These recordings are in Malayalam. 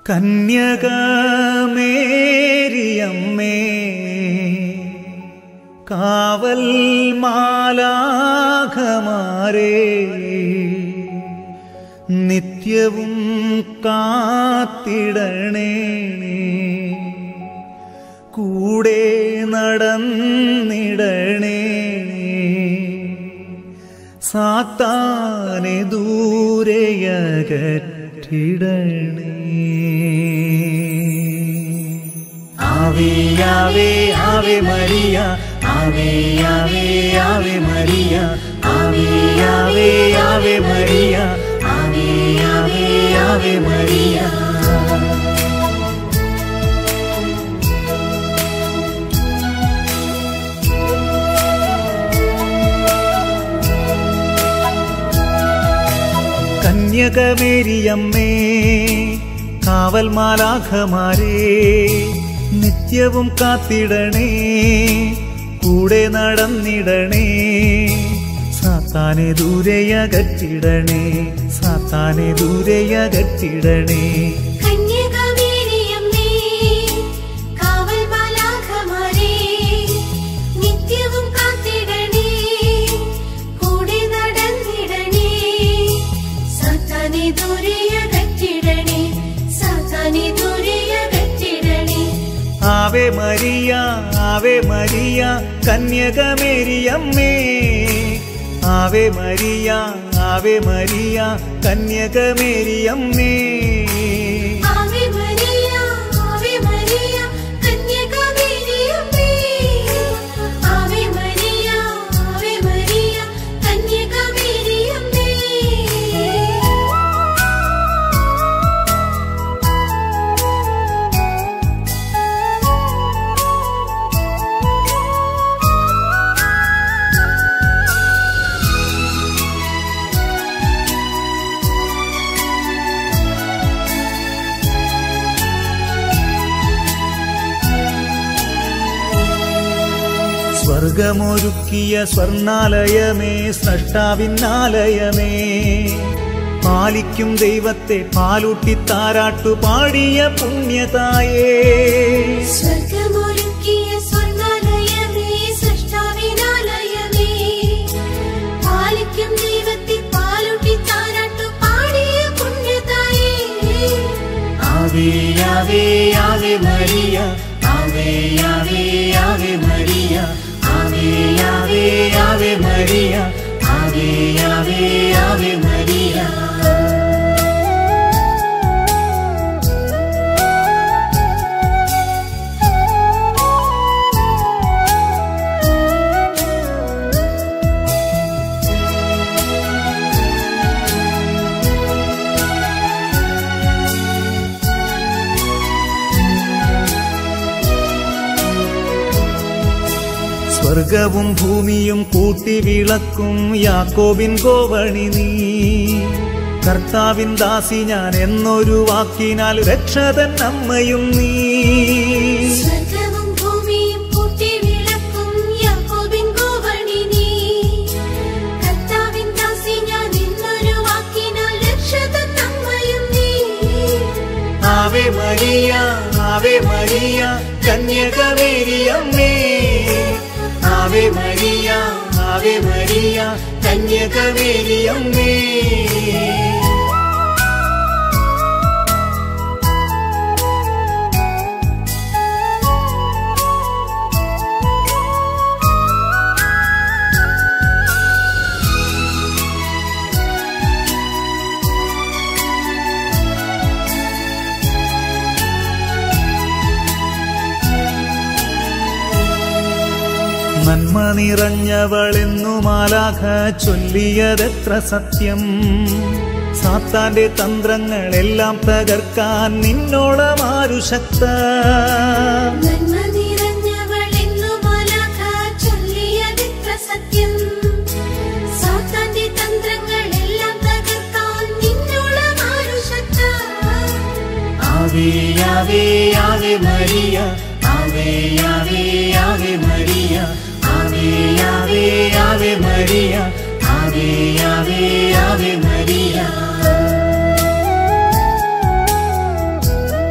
കന്യകമേരിയമ്മേ കാവൽ മാലാഖമാരേ നിത്യവും കാത്തിടണേ കൂടെ നടന്നിടണേ സാത്താനെ ദൂരെയകറ്റിടണേ ആവേ ആവേ ആവേ മരിയ ആവേ ആവേ ആവേ മരിയ ആവേ ആവേ ആവേ മരിയ ആവേ ആവേ ആവേ മരിയ കന്യകമേരിയമ്മേ കാവൽ മാലാഖമാരേ നിത്യവും കാത്തിടണേ കൂടെ നടന്നിടണേ സാത്താനെ ദൂരെയകറ്റിടണേ സാത്താനെ ദൂരെയകറ്റിടണേ കന്യകമേരിയമ്മേ കാവൽ മാലാഖമാരേ നിത്യവും കാത്തിടണേ കൂടെ നടന്നിടണേ സാത്താനെ ദൂരെയകറ്റിടണേ സാത്താനെ ദൂരെയകറ്റിടണേ ആവേ മരിയ ആവേ മരിയ കന്യകമേരിയമ്മേ ആവേ മരിയ ആവേ മരിയ കന്യകമേരിയമ്മേ ആവേ മരിയ ആവേ മരിയ കന്യകമേരിയമ്മേ ആവേ മരിയ ആവേ മരിയ കന്യകമേരിയമ്മേ സ്വർഗമൊരുക്കിയ സ്വർണാലയമേ സ്രഷ്ടാവിന്നാലയമേ പാലിക്കും ദൈവത്തെ പാലൂട്ടി താരാട്ടു പാടിയ പുണ്യതായേ സ്വർഗമൊരുക്കിയ സ്വർഗാലയമേ സൃഷ്ടാവിനാലയമേ പാലിക്കും ദൈവത്തെ പാലൂട്ടി താരാട്ടു പാടിയ പുണ്യതായേ ആവേ ആവേ ആവേ മരിയ ആവേ ആവേ ആവേ മരിയ ആവേ ആവേ ആവേ മരിയ ആവേ ആവേ ആവേ മരിയ സ്വർഗവും ഭൂമിയും കൂട്ടി വിളക്കും യാക്കോബിൻ കോവണി നീ കർത്താവിൻ ദാസി ഞാൻ എന്നൊരു വാക്കിനാൽ രക്ഷതൻ അമ്മയും നീ സ്വർഗവും ഭൂമിയും കൂട്ടി വിളക്കും യാക്കോബിൻ ഗോവണി നീ കർത്താവിൻ ദാസി ഞാൻ എന്നൊരു വാക്കിനാൽ രക്ഷതൻ അമ്മയും നീ ആവേ മരിയ ആവേ മരിയ കന്യകമേരിയമ്മേ ആവേ മരിയ ആവേ മരിയ കന്യകമേരിയമ്മേ നന്മ നിറഞ്ഞവളെന്നു മാലാഖ ചൊല്ലിയതെത്ര സത്യം സാത്താന്റെ തന്ത്രങ്ങളെല്ലാം തകർക്കാൻ നിന്നോളമാരു ശക്ത നന്മ നിറഞ്ഞവളെന്നു മാലാഖ ചൊല്ലിയതെത്ര സത്യം സാത്താന്റെ തന്ത്രങ്ങളെല്ലാം തകർക്കാൻ നിന്നോളം ആരു ശക്ത ആവേ ആവേ ആവേ മരിയ ആവേ ആവേ ആവേ മരിയ ആവേ ആവേ ആവേ മരിയ ആവേ ആവേ ആവേ മരിയ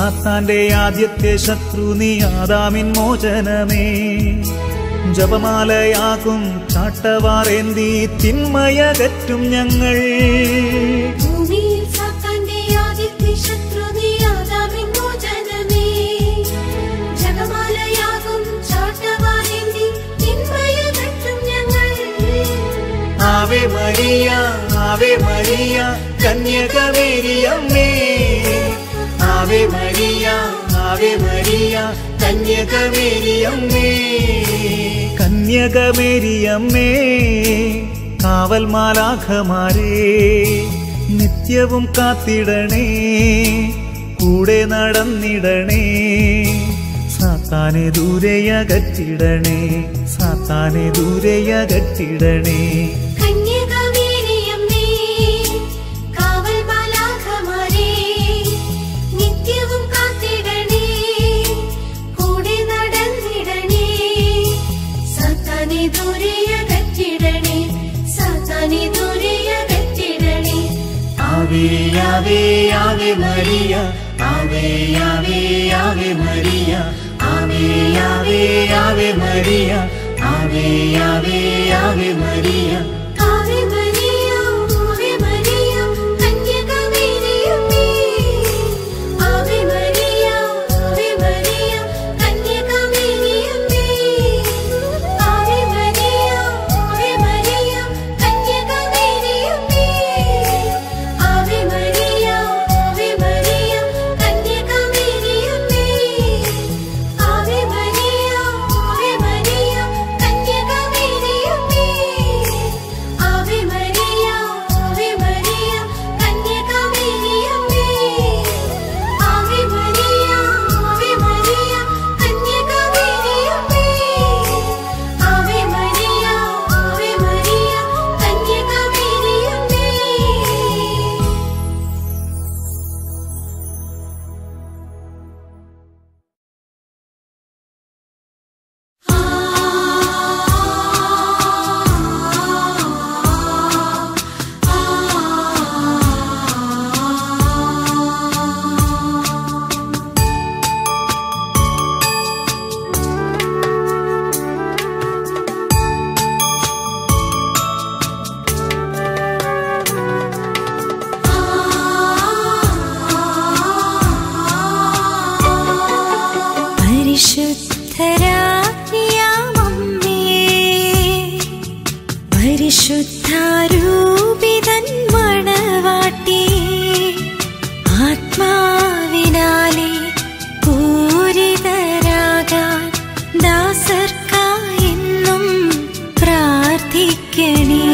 സാത്താന്റെ ആദ്യത്തെ ശത്രു നീ ആദാമിൻ മോചനമേ ജപമാലയാകും ചാട്ടവാറേന്തി തിന്മയകറ്റും ഞങ്ങൾ ഭൂമിയിൽ സാത്താന്റെ ആദ്യത്തെ ശത്രു നീ ആദാമിൻ മോചനമേ. ജപമാലയാകും ചാട്ടവാറേന്തി തിന്മയകറ്റും ഞങ്ങൾ. ആവേ മരിയ ആവേ മരിയ കന്യകമേരിയമ്മേ ആവേ മരിയ ആവേ മരിയ കന്യകമേരിയമ്മേ കന്യകമേരിയമ്മേ കാവൽ മാലാഖമാരേ നിത്യവും കാത്തിടണേ കൂടെ നടന്നിടണേ സാത്താനെ ദൂരെയകറ്റിടണേ സാത്താനെ ദൂരെയകറ്റിടണേ കന്യകമേരിയമ്മേ, കാവൽ മാലാഖമാരേ, നിത്യവും കാത്തിടണേ, കൂടെ നടന്നിടണേ. സാത്താനെ ദൂരെയകറ്റിടണേ, സാത്താനെ ദൂരെയകറ്റിടണേ. ആവേ ആവേ ആവേ മരിയ ആവേ ആവേ ആവേ മരിയ ആവേ ആവേ ആവേ മരിയ ആവേ ആവേ Ave Maria Ave Maria, Ave Maria, കന്യകമേരിയമ്മേ. ആവേ മരിയ, ആവേ മരിയ, കന്യകമേരിയമ്മേ. ആവേ മരിയ, ആവേ മരിയ, കന്യകമേരിയമ്മേ. ആവേ മരിയ, ആവേ മരിയ, കന്യകമേരിയമ്മേ. ആവേ മരിയ, ആവേ മരിയ, കന്യകമേരിയമ്മേ. ആവേ മരിയ, ആവേ മരിയ, കന്യകമേരിയമ്മേ. ആവേ മരിയ, ആവേ മരിയ, കന്യകമേരിയമ്മേ. ആവേ മരിയ, ആവേ മരിയ, കന്യകമേരിയമ്മേ. പരിശുദ്ധരാജ്ഞിയാമമ്മേ പരിശുദ്ധാരൂപിതൻ മണവാട്ടി ആത്മാവിനാലെ പൂരിതരാകാൻ ദാസർക്കായെന്നും പ്രാർത്ഥിക്കണേ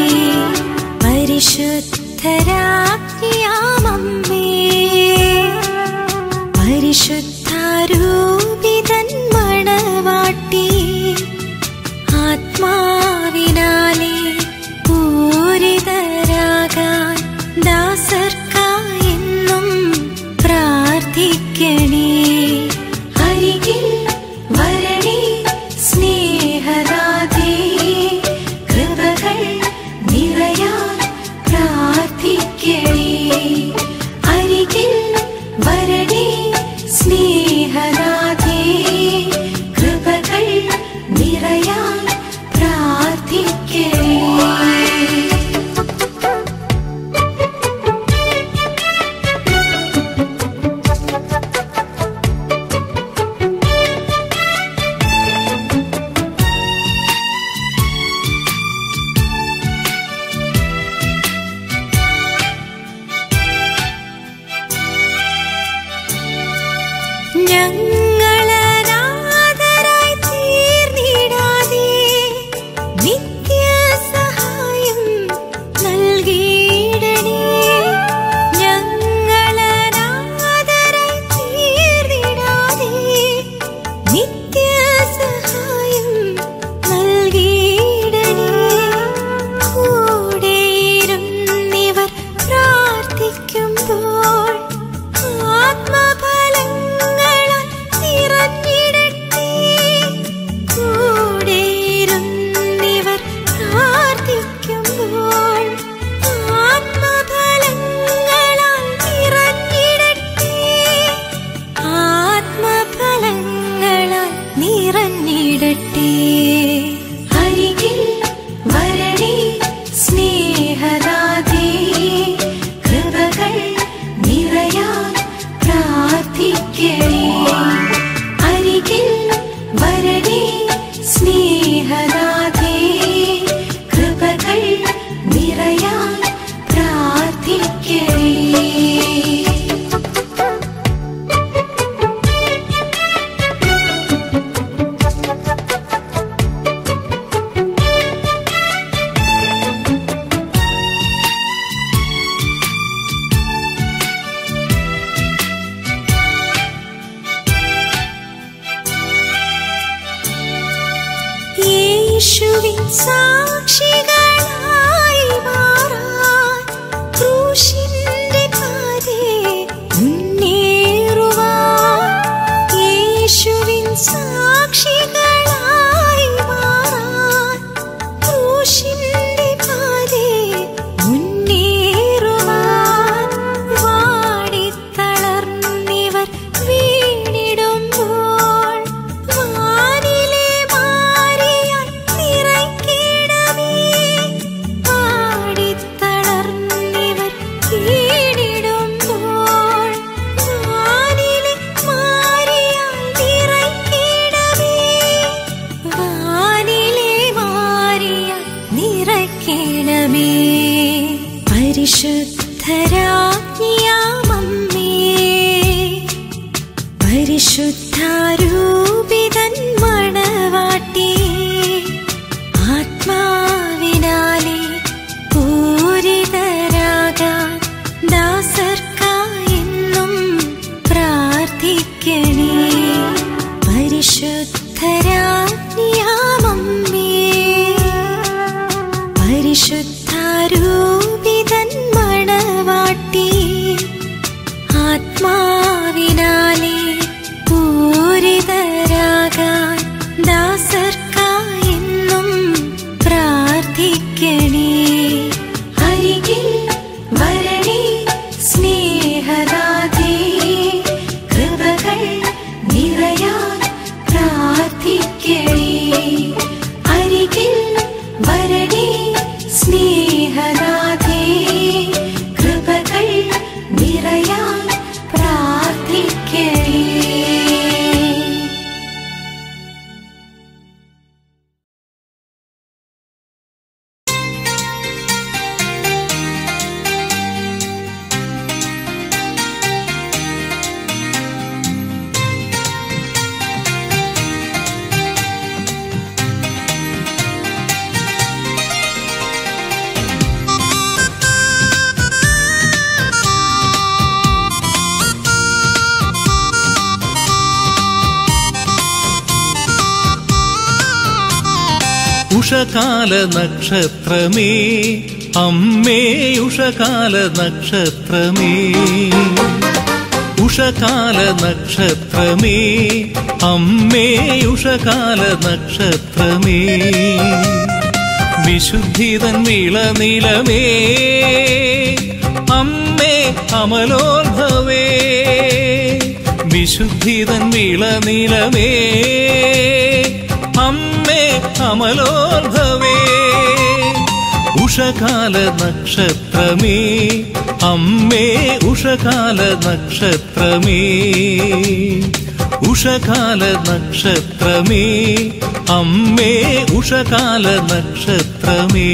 പരിശുദ്ധരാജ്ഞിയാമമ്മേ പരിശുദ്ധാരൂപിതൻ മണവാട്ടി ആത്മാവിനാലെ പൂരിതരാകാൻ ദാസർക്കായെന്നും പ്രാർത്ഥിക്കണേ അരികിൽ വരണേ സ്നേഹദാതേ കൃപകൾ നിറയാൻ പ്രാർത്ഥിക്കണേ അരികിൽ വരണേ സ്നേഹ രക്ഷിക്കണമേ പരിശുദ്ധരാജ്ഞിയാമമ്മേ പരിശുദ്ധാരൂപിതൻ മണവാട്ടി ആത്മാവിനാലെ പൂരിതരാകാൻ ദാസർക്കായെന്നും പ്രാർത്ഥിക്കണേ പരിശുദ്ധരാജ്ഞിയാമമ്മേ പരിശുദ്ധാരൂപിതൻ മണവാട്ടി ആത്മാവിനാലെ പൂരിതരാകാൻ ദാസർക്കായെന്നും പ്രാർത്ഥിക്കണേ അരികിൽ വരണേ സ്നേഹദാതേ കൃപകൾ നിറയാൻ പ്രാർത്ഥിക്കണേ അരികിൽ വരണേ സ്നേഹദാതേ കൃപകൾ നിറയാൻ പ്രാർത്ഥിക്കണേ ഉഷകാല നക്ഷത്രമേ അമ്മേ ഉഷകാല നക്ഷത്രമേ ഉഷകാല നക്ഷത്രമേ അമ്മേ ഉഷകാല നക്ഷത്രമേ വിശുദ്ധിതൻ വിളനിലമേ അമ്മേ അമലോത്ഭവേ വിശുദ്ധിതൻ വിളനിലമേ അമ്മേ അമലോത്ഭവേ ഉഷകാല നക്ഷത്രമേ അമ്മേ ഉഷകാല നക്ഷത്രമേ ഉഷകാല നക്ഷത്രമേ അമ്മേ ഉഷകാല നക്ഷത്രമേ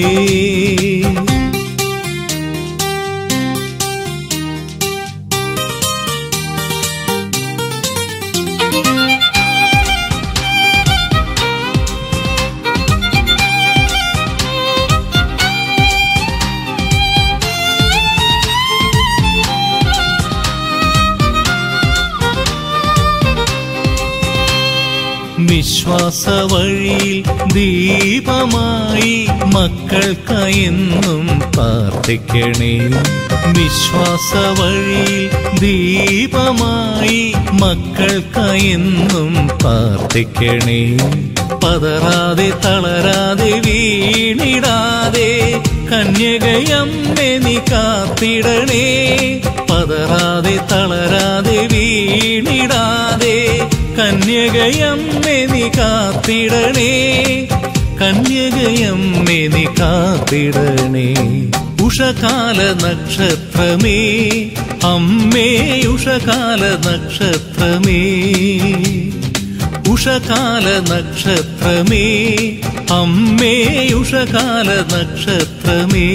വിശ്വാസ വഴിയിൽ ദീപമായി മക്കൾക്കായെന്നും പ്രാർത്ഥിക്കണേ വിശ്വാസ വഴിയിൽ ദീപമായി മക്കൾക്കായെന്നും പ്രാർത്ഥിക്കണേ പതറാതെ തളരാതെ വീണിടാതെ കന്യകയമ്മെ നീ കാത്തിടണേ പതറാതെ തളരാതെ വീണിടാതെ കന്യകയമ്മെ നീ കാത്തിടണേ കന്യകയമ്മെ നീ കാത്തിടണേ ഉഷകാല നക്ഷത്രമേ അമ്മേ ഉഷകാല നക്ഷത്രമേ ഉഷകാല നക്ഷത്രമേ അമ്മേ ഉഷകാല നക്ഷത്രമേ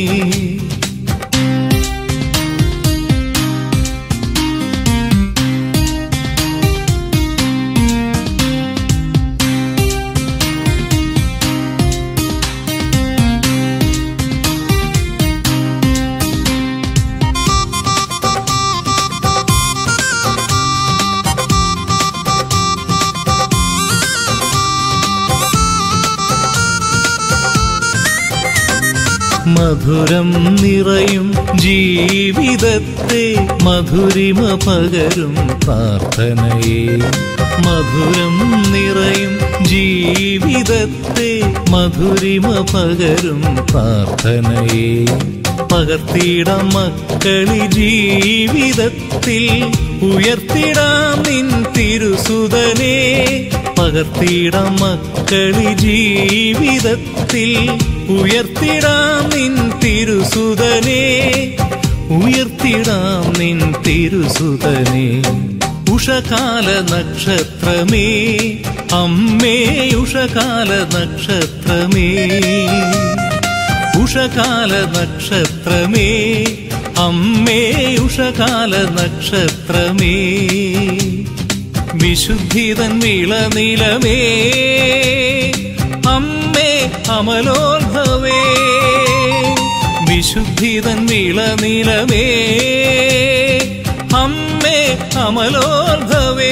മധുരം നിറയും ജീവിതത്തെ മധുരിമ പകരും പ്രാർത്ഥനയെ മധുരം നിറയും ജീവിതത്തെ മധുരിമ പകരും പ്രാർത്ഥനയെ പകർത്തിയിടാം മക്കളി ജീവിതത്തിൽ ഉയർത്തിടാം നിൻ തിരുസുതനെ പകർത്തിയിടാം മക്കളി ജീവിതത്തിൽ ഉയർത്തിടാം നിൻ തിരുസുതനെ ഉയർത്തിടാം നിൻ തിരുസുതനെ ഉഷകാല നക്ഷത്രമേ അമ്മേ ഉഷകാല നക്ഷത്രമേ ഉഷകാല നക്ഷത്രമേ അമ്മേ ഉഷകാല നക്ഷത്രമേ വിശുദ്ധിതൻ വിളനിലമേ അമ്മേ അമലോത്ഭവേ വിശുദ്ധിതൻ വിളനിലമേ അമ്മേ അമലോത്ഭവേ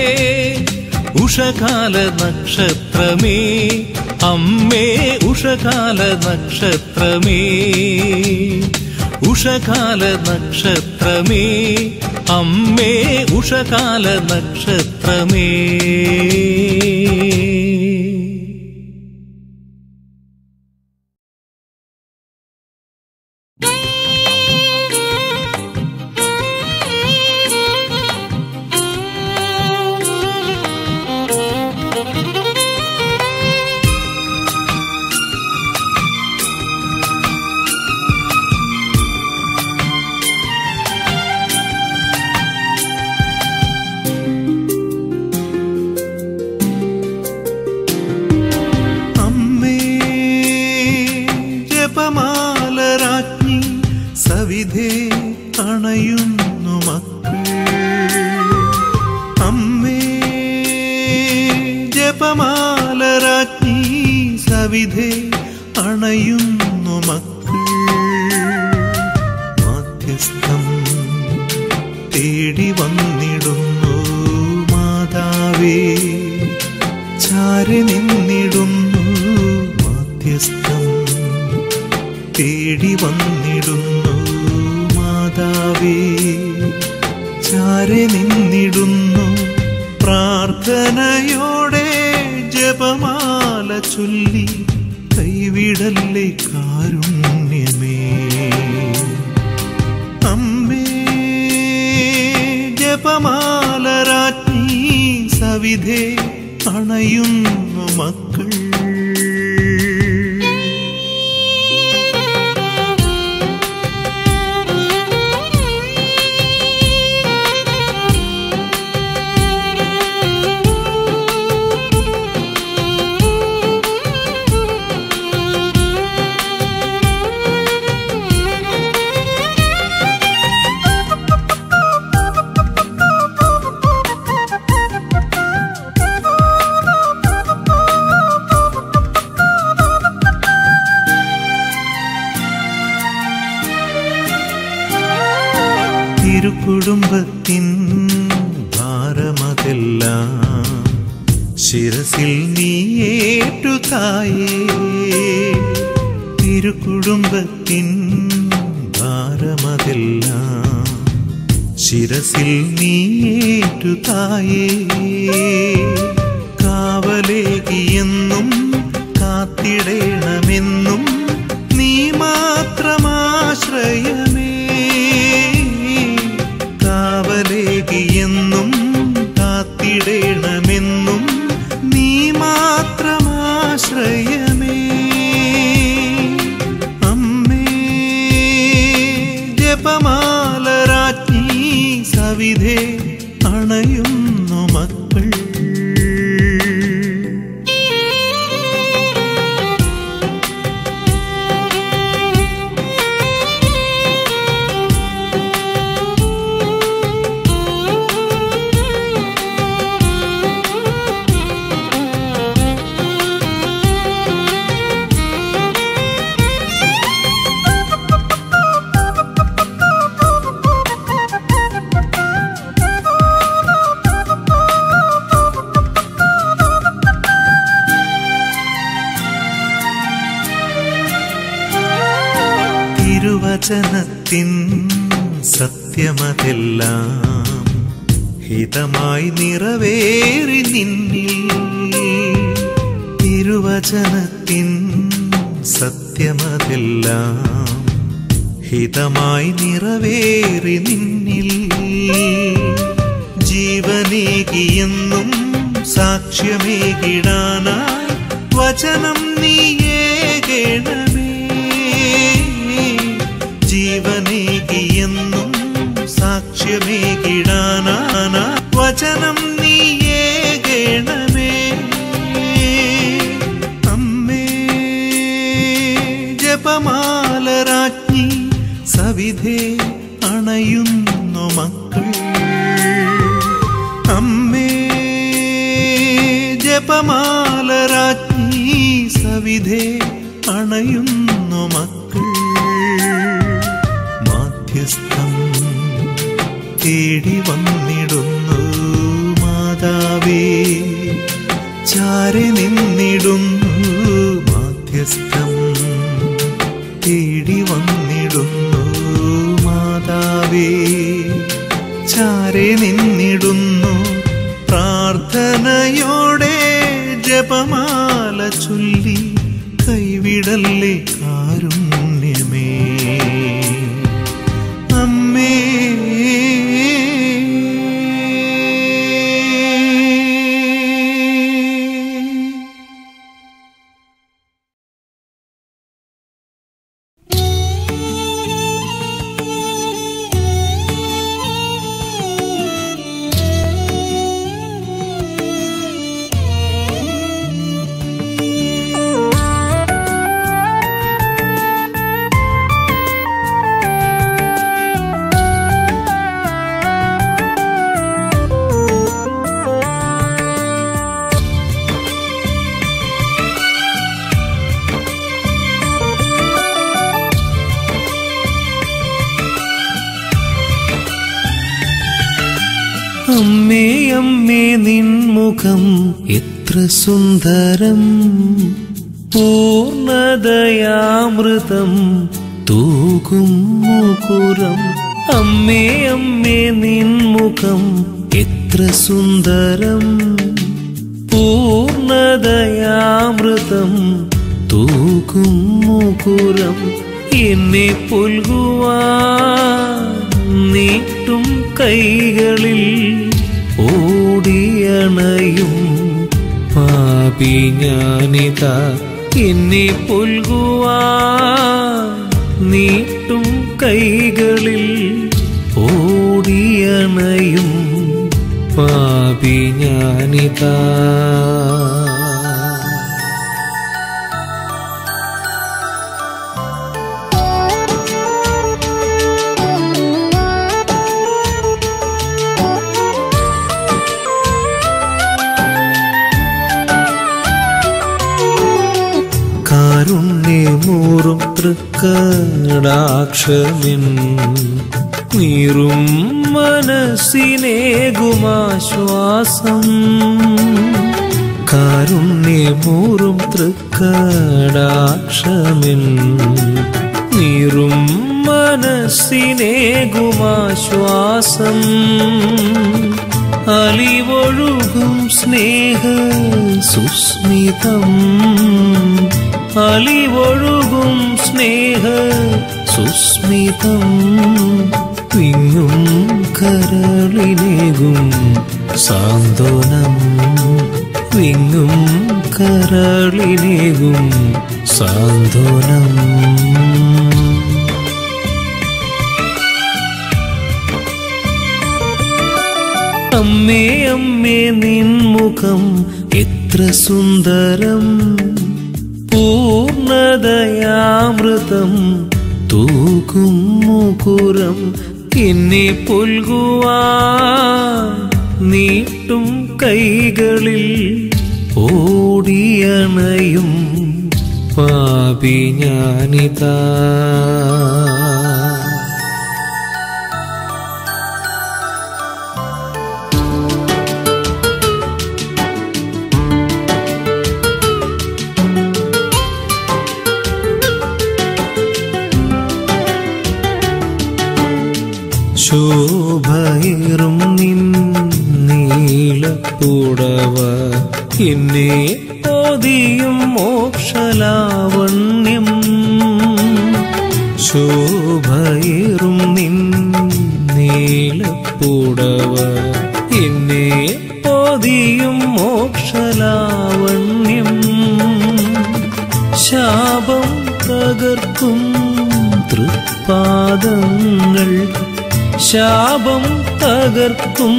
ഉഷകാല നക്ഷത്രമേ അമ്മേ ഉഷകാല നക്ഷത്രമേ ഉഷകാല നക്ഷത്രമേ അമ്മേ ഉഷകാല നക്ഷത്രമേ അമ്മേ ജപമാലരാജ്ഞി സവിധേ അണയുന്നു മക്കൾ അമ്മേ ജപമാലരാജ്ഞി സവിധേ അണയുന്നു മക്കൾ മാധ്യസ്ഥം തേടി വന്നിടുന്നു മാതാവേ ചാരി നിന്നിടുന്നു മാധ്യസ്ഥം തേടി വന്നിടുന്നു മാതാവേ ചാരി നിന്നിടുന്നു പ്രാർത്ഥനയോടെ ജപമാല ചൊല്ലി കൈവിടല്ലേ കാരുണ്യമേ അമ്മേ ജപമാലരാജ്ഞി സവിധേ അണയുന്നു മക്കൾ തിരുക്കുടുംബത്തിൻ ഭാരമതെല്ലാം ശിരസിൽ നീ ഏറ്റു തായേ തിരുക്കുടുംബത്തിൻ ഭാരമതെല്ലാം ശിരസിൽ നീ ഏറ്റു തായേ കാവലേകിയെന്നും കാത്തിടേണമെന്നും നീ മാത്രമാശ്രയമേ കാവലേകിയെന്നും കാത്തിടേണമെന്നും നീ മാത്രമാശ്രയമേ അമ്മേ ജപമാലരാജ്ഞി സവിധേ അണയുന്നു മക്കൾ തിരുവചനത്തിൻ സത്യമതെല്ലാം ഹിതമായി നിറവേറി നിന്നിൽ തിരുവചനത്തിൻ സത്യമതെല്ലാം ഹിതമായി നിറവേറി നിന്നിൽ ജീവനേകിയെന്നും സാക്ഷ്യമേകിടാനായി വചനം നീയേകണമേ ജീവനേകിയെന്നും സാക്ഷ്യമേകിടാനാന വചനം നീയേകണമേ അമ്മേ ജപമാല രാജ്ഞി സവിധേ അണയുന്നു മക്കൾ അമ്മേ ജപമാല രാജ്ഞി സവിധേ അണയുന്നു മക്കൾ മാധ്യസ്ഥം തേടി വന്നിടുന്നു മാതാവേ ചാരി നിന്നിടുന്നു മാധ്യസ്ഥം തേടി വന്നിടുന്നു മാതാവേ ചാരി നിന്നിടുന്നു പ്രാർത്ഥനയോടെ ജപമാല ചൊല്ലി കൈവിടല്ലേ കാരുണ്യമേ അമ്മേ അമ്മേ അമ്മേ നിൻമുഖം എത്ര സുന്ദരം പൂർണദയാമൃതം തൂകും മുകുരം അമ്മേ അമ്മേ നിൻമുഖം എത്ര സുന്ദരം പൂർണദയാമൃതം തൂകും മുകുരം എന്നെ പുൽകുവാൻ നീട്ടും കൈകളിൽ ഓടിയണയും പാപി ഞാനിതാ എന്നെ പുൽകുവാൻ നീട്ടും കൈകളിൽ ഓടിയണയും പാപി ഞാനിതാ കാരുണ്യമൂറും തൃക്കടാക്ഷമിൻ നീറും മനസ്സിനേകുമാശ്വാസം കാരുണ്യമൂറും തൃക്കടാക്ഷമിൻ നീറും മനസ്സിനേകുമാശ്വാസം അലിവൊഴുകും സ്നേഹ സുസ്മിതം അലിവൊഴുകും സ്നേഹ സുസ്മിതം വിങ്ങും കരളിനേകും സാന്ത്വനം വിങ്ങും കരളിനേകും സാന്ത്വനം അമ്മേ അമ്മേ നിൻമുഖം എത്ര സുന്ദരം പൂർണദയാമൃതം തൂക്കും മുകുരം എന്നെ പുൽകുവാൻ നീട്ടും കൈകളിൽ ഓടിയണയും പാപി ഞാനിതാ ശോഭയേറും നിൻ നീലപ്പുടവ എന്നെ ഓതിയും മോക്ഷലാവണ്യം ശോഭയേറും നിൻ നീലപ്പുടവ എന്നെ ഓതിയും മോക്ഷലാവണ്യം ശാപം തകർക്കും തൃപ്പാദങ്ങൾ ശാപം തകർക്കും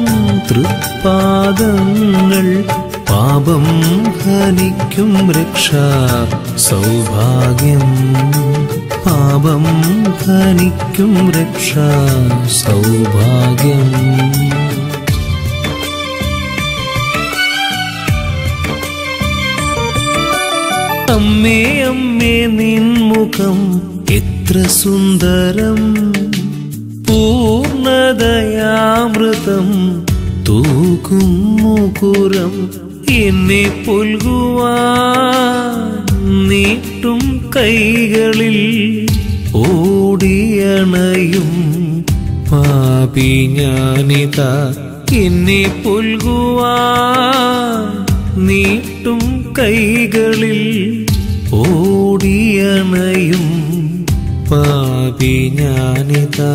തൃപ്പാദങ്ങൾ പാപം ഹനിക്കും രക്ഷ സൗഭാഗ്യം പാപം ധനിക്കും രക്ഷാ സൗഭാഗ്യം അമ്മേ അമ്മേ നിൻമുഖം എത്ര സുന്ദരം പൂർണദയാമൃതം തൂക്കും മുകുരം എന്നെ പുൽകുവാൻ നീട്ടും കൈകളിൽ ഓടിയണയും പാപി ഞാനിതാ എന്നെ പുൽകുവാൻ നീട്ടും കൈകളിൽ ഓടിയണയും പാപി ഞാനിതാ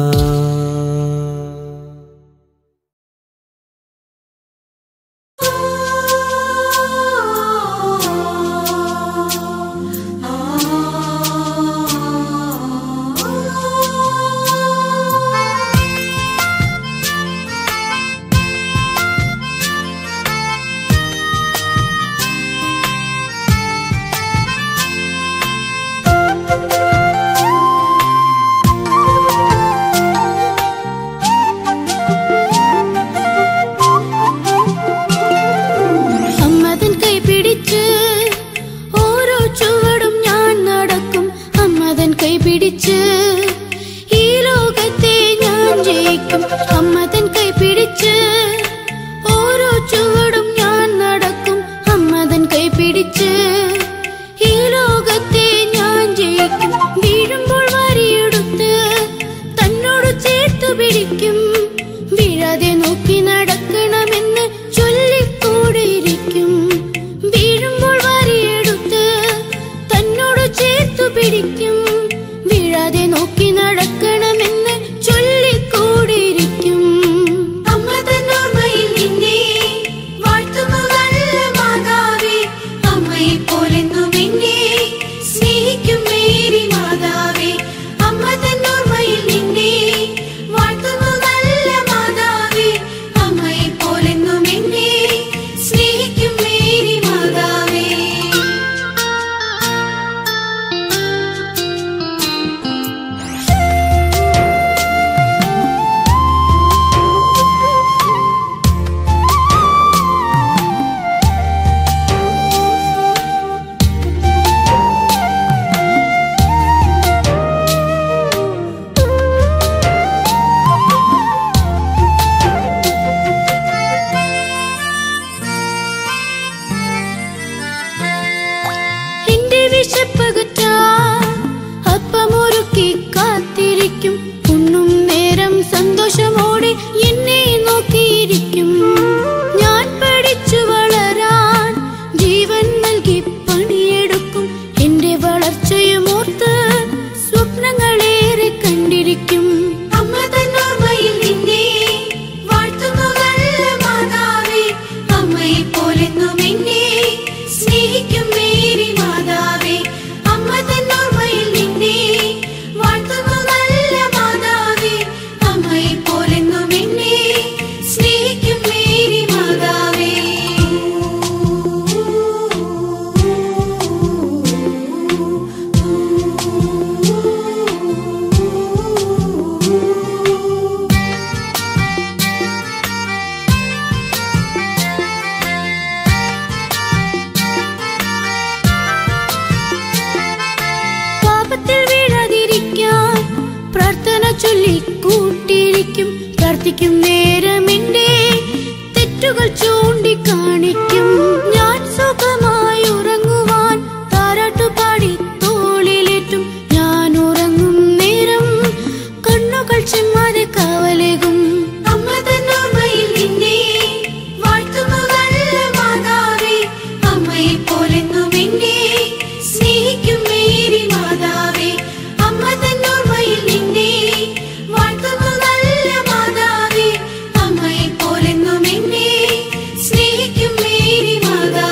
അമ്മതൻ കൈ പിടിച്ച് ഓരോ ചുവടും ഞാൻ നടക്കും അമ്മതൻ കൈ പിടിച്ച് ഈ ലോകത്തെ ഞാൻ ജയിക്കും അമ്മതൻ കൈ പിടിച്ച് ഓരോ ചുവടും ഞാൻ നടക്കും അമ്മതൻ കൈ പിടിച്ച് ഈ ലോകത്തെ ഞാൻ ജയിക്കും വീഴുമ്പോൾ വരിയെടുത്ത് തന്നോട് ചേർത്തു പിടിക്കും വീഴാതെ നോക്കി നടക്കണമെന്ന് ചൊല്ലിക്കൂടിയിരിക്കും വീഴുമ്പോൾ വരിയെടുത്ത് തന്നോട് ചേർത്തു പിടിക്കും വീഴാതെ നോക്കി നടക്കണമെന്ന് ചൊല്ലിക്കൂടിയിരിക്കും അമ്മ തന്നോർമ്മയിൽ നിന്നെ വാഴ്ത്തുന്നു നല്ല മാതാവേ അമ്മയെ പോലെന്നും എന്നെ സ്നേഹിക്കും മേരി മാതാവേ അമ്മ തന്നോർമ്മയിൽ നിന്നെ വാഴ്ത്തുന്നു നല്ല മാതാവേ അമ്മയെ പോലെന്നും എന്നെ സ്നേഹിക്കും മേരി മാതാവേ എന്റെ വിശപ്പകറ്റാൻ അപ്പമൊരുക്കി കാത്തിരിക്കും ഉണ്ണും നേരം സന്തോഷമോടെ എന്നെ നോക്കിയിരിക്കും ഞാൻ പഠിച്ചു വളരാൻ ജീവൻ നൽകി പണിയെടുക്കും എന്റെ വളർച്ചയും ഓർത്ത് സ്വപ്നങ്ങളേറെ കണ്ടിരിക്കും അമ്മ തന്നോർമ്മയിൽ നിന്നെ വാഴ്ത്തുന്നു നല്ല മാതാവേ അമ്മയെ പോലെന്നും എന്നെ സ്നേഹിക്കും മേരി മാതാവേ അമ്മ തന്നോർമ്മയിൽ നിന്നെ വാഴ്ത്തുന്നു നല്ല മാതാവേ അമ്മയെ പോലെന്നും എന്നെ സ്നേഹിക്കും മേരി മാതാവേ പാപത്തിൽ വീഴാതിരിക്കാൻ പ്രാർത്ഥന ചൊല്ലി കൂട്ടിയിരിക്കും പ്രാർത്ഥിക്കും നേരം എന്റെ തെറ്റുകൾ ചൂണ്ടിക്കാണിക്കും ഞാൻ സുഖമായി ഉറങ്ങുവാൻ താരാട്ടുപാടി തോളിലേറ്റും ഞാൻ ഉറങ്ങും നേരം കണ്ണുകൾ ചെമ്മാതെ കാവലേകും അമ്മ തന്നോർമ്മയിൽ നിന്നെ വാഴ്ത്തുന്നു നല്ല മാതാവേ അമ്മയെ പോലെന്നും എന്നെ സ്നേഹിക്കും മേരി മാതാവേ അമ്മ തന്നോർമ്മയിൽ നിന്നെ വാഴ്ത്തുന്നു നല്ല മാതാവേ അമ്മയെ പോലെന്നും എന്നെ സ്നേഹിക്കും മേരി മാതാവേ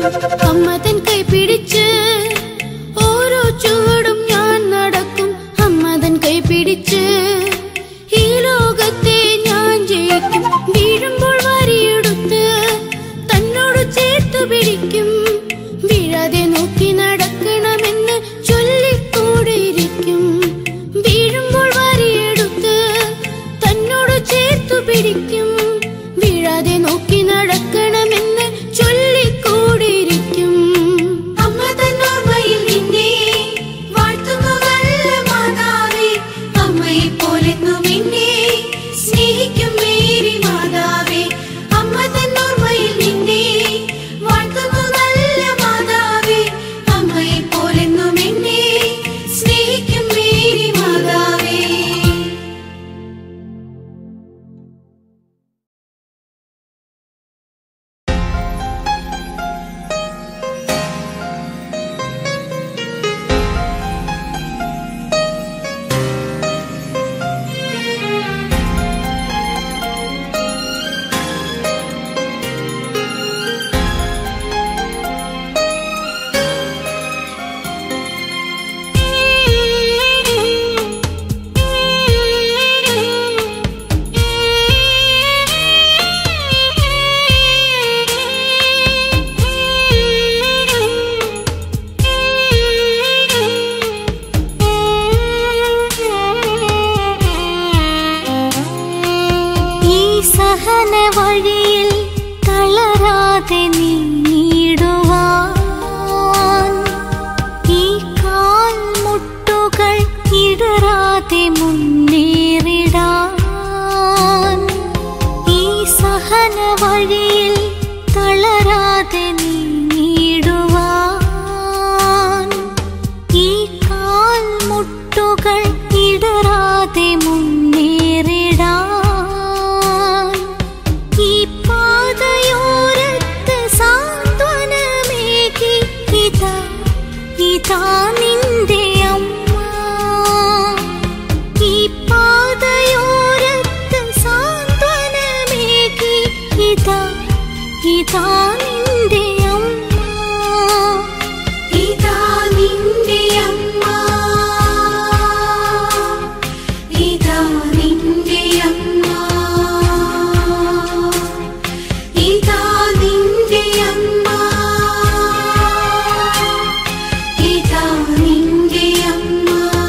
അമ്മ തൻ കൈ പിടിച്ച് ഓരോ ചുവടും ഞാൻ നടക്കും അമ്മ തൻ കൈ പിടിച്ച് ഈ ലോകത്തെ ഞാൻ ജയിക്കും വീഴുമ്പോൾ വരിയെടുത്ത് തന്നോട് ചേർത്തു പിടിക്കും വീഴാതെ നോക്കി നടക്കണമെന്ന് ചൊല്ലിക്കൂടിയിരിക്കും വീഴുമ്പോൾ വരിയെടുത്ത് തന്നോട് ചേർത്തു പിടിക്കും വീഴാതെ നോക്കി നടക്കണമെന്ന് ചൊല്ലിക്കൂടിയിരിക്കും അമ്മ തന്നോർമ്മയിൽ നിന്നെ വാഴ്ത്തുന്നുവല്ല മാതാവേ അമ്മയെ പോലെന്നും എന്നെ സ്നേഹിക്കും മേരി മാതാവേ അമ്മ തന്നോർമ്മയിൽ നിന്നെ വാഴ്ത്തുന്നുവല്ല മാതാവേ അമ്മയെ പോലെന്നും എന്നെ സ്നേഹിക്കും മേരി മാതാവേ ഈ സഹന വഴിയിൽ തളരാതെ നീടുവാൻ ഈ കാൽ മുട്ടുകൾ ഇടറാതെ മുന്നേറിടാൻ ഈ സഹന വഴിയിൽ തളരാതെ നീടുവാൻ ഈ കാൽ മുട്ടുകൾ ഇടറാതെ മുന്നേറിടാൻ ഈ പാതയോരത്ത് സാന്ത്വനമേകി ഇതാ ഇതാ നിന്റെ അമ്മ ഈ പാതയോരത്ത് സാന്ത്വനമേകി ഇതാ ഇതാ നിന്റെ അമ്മ ഇതാ നിന്റെ അമ്മ ഇതാ നിന്റെ അമ്മ ഇതാ നിന്റെ അമ്മ ഇതാ നിന്റെ അമ്മ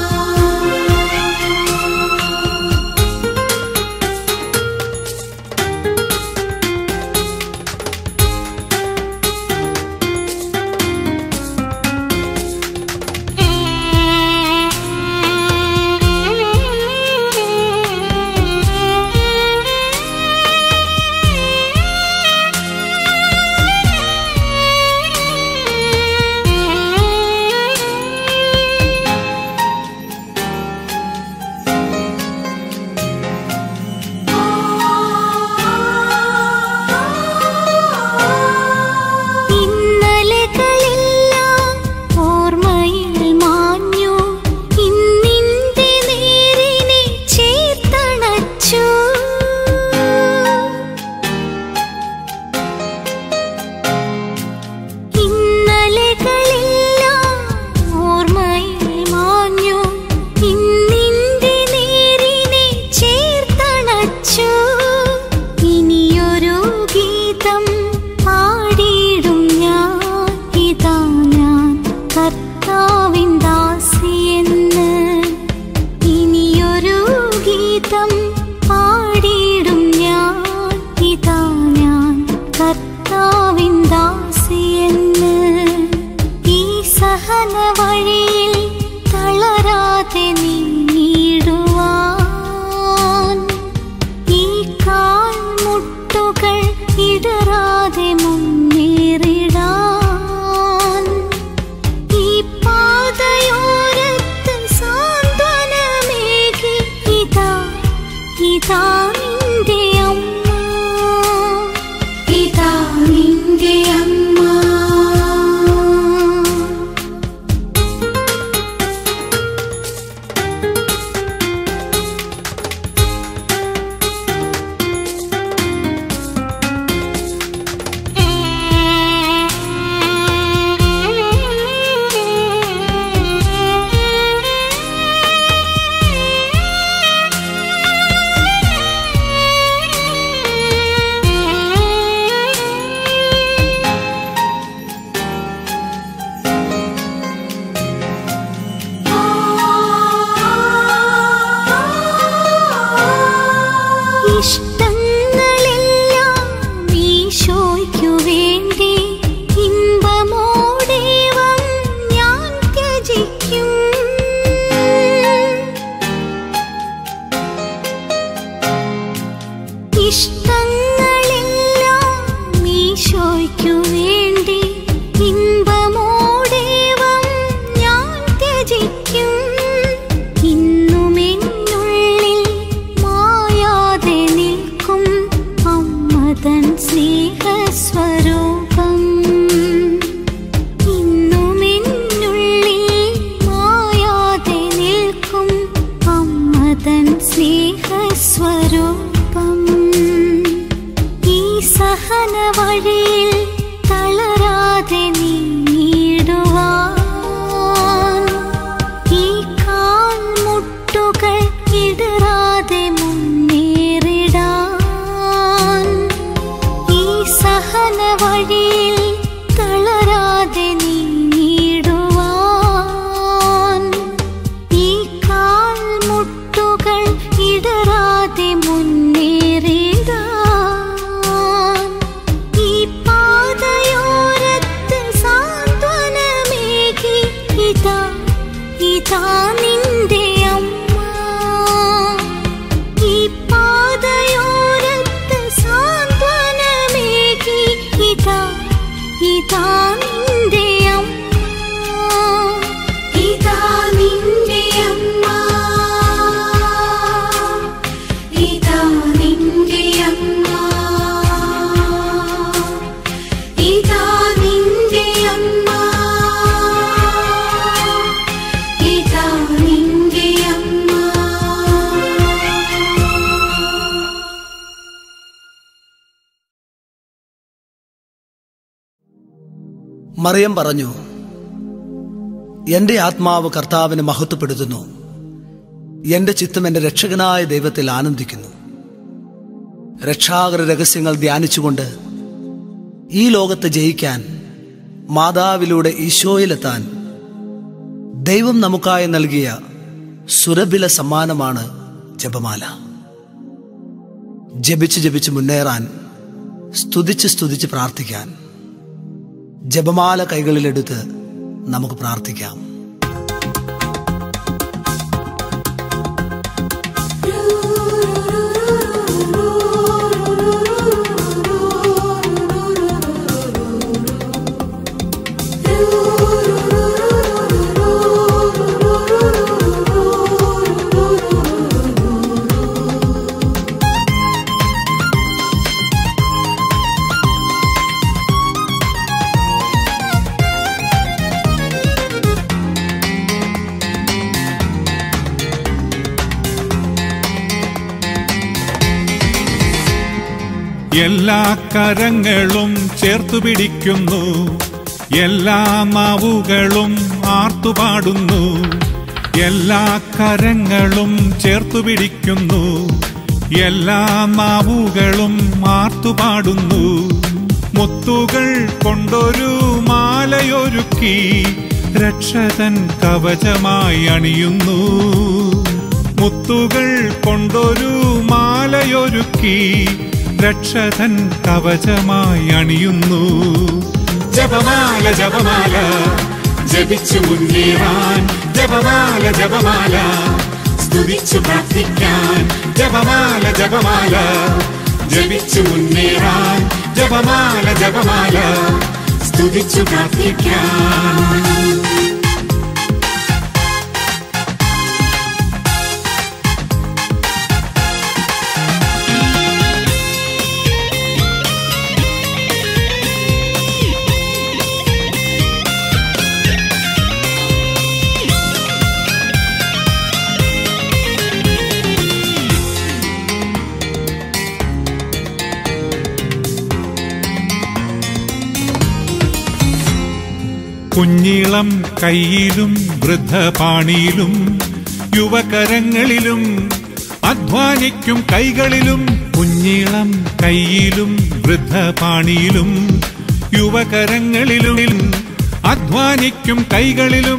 ഇന്നലെകളെല്ലാം ഓർമ്മയിൽ മാഞ്ഞു ഇന്നിന്റെ നേരിനെ ചേർത്തണച്ചു ഇന്നലെകളെല്ലാം ഓർമ്മയിൽ മാഞ്ഞു ഇന്നിന്റെ നേരിനെ ചേർത്തണച്ചു ഇനിയൊരു ഗീതം പാടിയിടും ഞാൻ ഇതാ ഞാൻ കർത്താവിൻ ദാസിയെന്ന് ഇനിയൊരു ഗീതം പാടിയിടും ഞാൻ ഇതാ ഞാൻ കർത്താവിൻ ദാസിയെന്ന് ഈ സഹന വഴിയിൽ തളരാതെ നീടുവാൻ ഈ കാൽ മുട്ടുകൾ ഇടറാതെ മുന്നേറിടാൻ ഈ പാതയോരത്ത് സാന്ത്വനമേകി ഇതാ ഇതാ നിന്റെ അമ്മ ഇതാ നിന്റെ അമ്മ ആ ഇഷ്ടങ്ങളെല്ലാം ഈശോയ്ക്കു വേണ്ടി ഇമ്പമോടേവം ഞാൻ ത്യജിക്കും ഇഷ്ടങ്ങളെല്ലാം ഈശോയ്ക്കു വേണ്ടി ഇമ്പമോടേവം ഞാൻ ത്യജിക്കും ഇന്നുമെന്നുള്ളിൽ മായാതെ നിൽക്കും അമ്മതൻ സ്നേഹസ്വരൂപം ഇന്നുമെന്നുള്ളിൽ മായാതെ നിൽക്കും അമ്മതൻ സ്നേഹസ്വരൂപം ഈ സഹന വഴിയിൽ തളരാതെ നീങ്ങിടുവാൻ ഈ കാൽമുട്ടുകൾ ഇടറാതെ മുന്നേറിടാൻ ഈ സഹന വഴിയിൽ തളരാതെ നീങ്ങിടുവാൻ ഈ കാൽമുട്ടുകൾ ഇടറാതെ മുന്നേറിടാൻ ഈ പാതയോരത്ത് സാന്ത്വനമേകി ഇതാ ഇതാ നിന്റെ അമ്മ ഈ പാതയോരത്ത് സാന്ത്വനമേകി ഇതാ ഇതാ നിന്റെ അമ്മ ഇതാ നിന്റെ അമ്മ ഇതാ നിന്റെ അമ്മ ഇതാ നിന്റെ അമ്മ ഇതാ നിന്റെ അമ്മ മറിയം പറഞ്ഞു എന്റെ ആത്മാവ് കർത്താവിനെ മഹത്വപ്പെടുത്തുന്നു എന്റെ ചിത്തം എന്റെ രക്ഷകനായ ദൈവത്തിൽ ആനന്ദിക്കുന്നു രക്ഷാകര രഹസ്യങ്ങൾ ധ്യാനിച്ചുകൊണ്ട് ഈ ലോകത്തെ ജയിക്കാൻ മാതാവിലൂടെ ഈശോയിലെത്താൻ ദൈവം നമുക്കായി നൽകിയ സുരഭില സമ്മാനമാണ് ജപമാല ജപിച്ച് ജപിച്ച് മുന്നേറാൻ സ്തുതിച്ച് സ്തുതിച്ച് പ്രാർത്ഥിക്കാൻ ജപമാല കൈകളിലെടുത്ത് നമുക്ക് പ്രാർത്ഥിക്കാം എല്ലാ കരങ്ങളും ചേർത്തു പിടിക്കുന്നു എല്ലാ നാവുകളും ആർത്തുപാടുന്നു എല്ലാ കരങ്ങളും ചേർത്തു പിടിക്കുന്നു എല്ലാ നാവുകളും ആർത്തുപാടുന്നു മുത്തുകൾ കൊണ്ടൊരു മാലയൊരുക്കി രക്ഷതൻ കവചമായി അണിയുന്നു മുത്തുകൾ കൊണ്ടൊരു മാലയൊരുക്കി രക്ഷതൻ കവചമായി അണിയുന്നു ജപമാല ജപമാല ജപിച്ചു മുന്നേറാൻ ജപമാല ജപമാല സ്തുതിച്ചു പ്രാർത്ഥിക്കാൻ ജപമാല ജപമാല ജപിച്ചു മുന്നേറാൻ ജപമാല ജപമാല സ്തുതിച്ചു പ്രാർത്ഥിക്കാൻ കുഞ്ഞിളം കയ്യിലും വൃദ്ധപാണിയിലും യുവകരങ്ങളിലും അധ്വാനിക്കും കൈകളിലും കുഞ്ഞിളം കയ്യിലും വൃദ്ധപാണിയിലും യുവകരങ്ങളിലും അധ്വാനിക്കും കൈകളിലും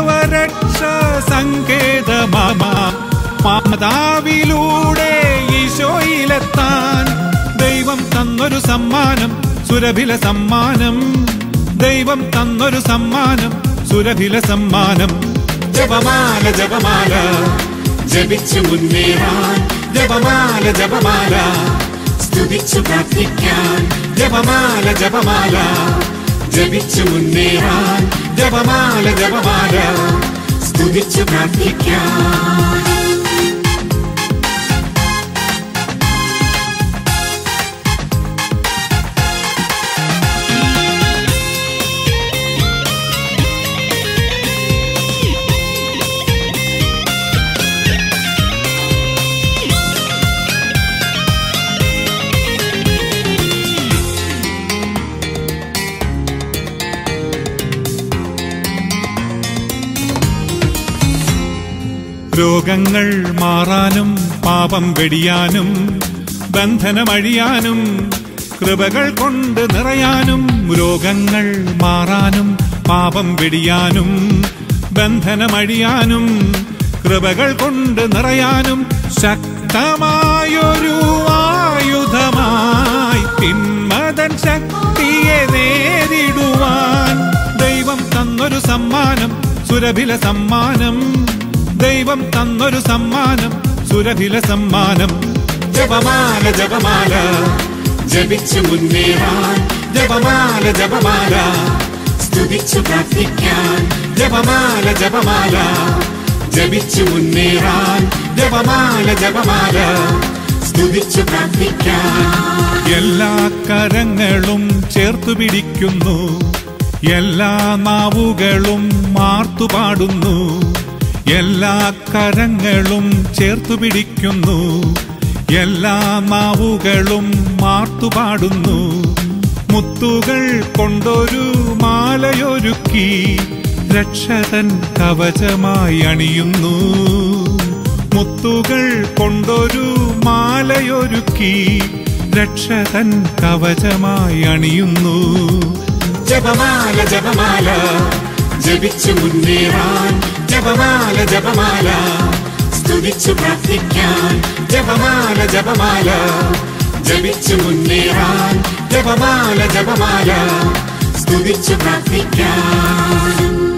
മാനവരക്ഷ സങ്കേതമാ മാതാവിലൂടെ ഈശോ തന്നൊരു സമ്മാനം സുരഭില സമ്മാനം ദൈവം തന്നൊരു സമ്മാനം സുരഭില സമ്മാനം ജപമാല ജപമാല ജപിച്ചു മുന്നേറാൻ ജപമാല ജപമാല സ്തുതിച്ചു പ്രാർത്ഥിക്കാൻ ജപമാല ജപമാല ജപിച്ചു മുന്നേറാൻ ജപമാല ജപമാല സ്തുതിച്ചു പ്രാർത്ഥിക്കാൻ രോഗങ്ങൾ മാറാനും പാപം വെടിയാനും ബന്ധനമഴിയാനും കൃപകൾ കൊണ്ട് നിറയാനും രോഗങ്ങൾ മാറാനും പാപം വെടിയാനും ബന്ധനമഴിയാനും കൃപകൾ കൊണ്ട് നിറയാനും ശക്തമായൊരു ആയുധമായി പിന്മതൻ ശക്തിയെ നേരിടുവാൻ ദൈവം തന്നൊരു സമ്മാനം സുരഭില സമ്മാനം ദൈവം തന്നൊരു സമ്മാനം സുരഭില സമ്മാനം ജപമാല ജപമാല ജപിച്ചു മുന്നേറാൻ ജപമാല ജപമാല സ്തുതിച്ചു പ്രാർത്ഥിക്കാൻ ജപമാല ജപമാല ജപിച്ചു മുന്നേറാൻ ജപമാല ജപമാല സ്തുതിച്ചു പ്രാർത്ഥിക്കാൻ എല്ലാ കരങ്ങളും ചേർത്തു പിടിക്കുന്നു എല്ലാ നാവുകളും മാർത്തുപാടുന്നു എല്ലാ കരങ്ങളും ചേർത്തു പിടിക്കുന്നു എല്ലാ നാവുകളും മാർത്തുപാടുന്നു മുത്തുകൾ കൊണ്ടൊരു മാലയൊരുക്കി രക്ഷതൻ കവചമായി അണിയുന്നു മുത്തുകൾ കൊണ്ടൊരു മാലയൊരുക്കി രക്ഷതൻ കവചമായി അണിയുന്നു ജപമാല ജപമാല ജപിച്ചു മുന്നേറാൻ ജപമാല ജപമാല സ്തുതിച്ചു പ്രാർത്ഥിക്കാൻ ജപമാല ജപമാല ജപിച്ചു മുന്നേറാൻ ജപമാല ജപമാല സ്തുതിച്ചു പ്രാർത്ഥിക്കാൻ